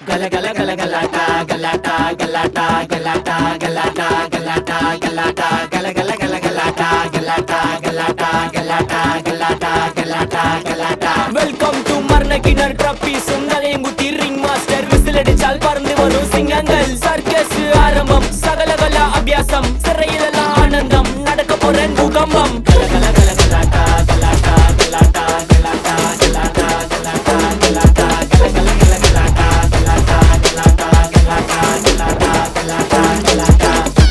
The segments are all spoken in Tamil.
கல கல கல கலாட்டா கலாட்டா கலாட்டா கலாட்டா கலாட்டா கலாட்டா கலாட்டா கல கல கல கலாட்டா கலாட்டா கலாட்டா கலாட்டா கலாட்டா கலாட்டா கலாட்டா வெல்கம் டு மரணக்கிணர் ட்ரப்பி சுங்கலையும் குத்தி ரிங் மாஸ்டர் விசில் அடிச்சால் பறந்து வரும் சிங்கங்கள் சர்க்கஸ் ஆரம்பம் சகலகல அபியாசம் சிறையிலெல்லாம் ஆனந்தம் நடக்க போற பூகம்பம் கல கல கல கலாட்டா கலாட்டா கலாட்டா கலாட்டா கலாட்டா கலாட்டா கலாட்டா கல கல கல கலாட்டா கலாட்டா கலாட்டா கலாட்டா கலாட்டா கலாட்டா கலாட்டா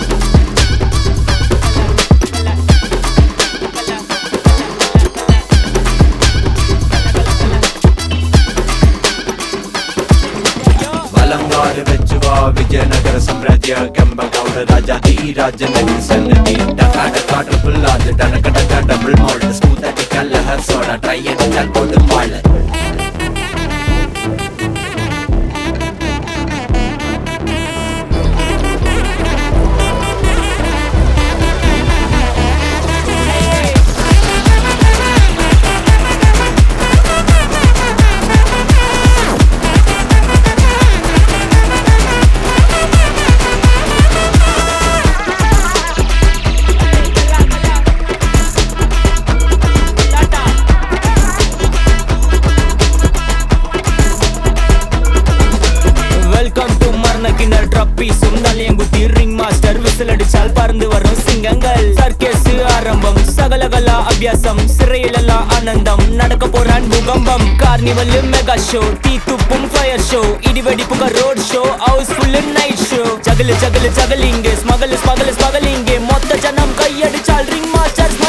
ಬಲಂಗಾಡು ಬೆಚ್ಚುವ ವಿಜಯನಗರ ಸಾಮ್ರಾಜ್ಯ ಕೆಂಬಗೌಡ ರಾಜ ಧೀರಾಜ ನಗರ ಸನ್ನದಿ ಡಕಾಡ ಕಾಟ ಫುಲ್ಲಾದ ಡನಕ ಡಕ ಡಬಲ್ ಮಾಲ್ಟ್ ಸ್ಮೂತ್ ಅಟಿ ಕಲ್ಲ ಹರ್ಸೋಡ ಟ್ರೈ ಅಡಿಚಾಲ್ ಕೊಡು ಮಾಳ வெல்கம் டு மரணக்கிணர் ட்ரப்பி சுங்கலையும் குத்தி ரிங் மாஸ்டர் விசில் அடிச்சால் பறந்து வரும் சிங்கங்கள் சர்க்கஸ் ஆரம்பம் சகலகலா அபியாசம் சிறையிலெல்லாம் ஆனந்தம் நடக்க போறான் பூகம்பம் கார்னிவல் மெகா ஷோ தீ துப்பும் ஃபயர் ஷோ இடிவெடி புக road show house full night show ஜகலு ஜகலு ஜகலிங்க ஸ்மகலு ஸ்மகலு ஸ்மகலிங்க மொத்த ஜனம் கையடிச்சால் ரிங் மாஸ்டர்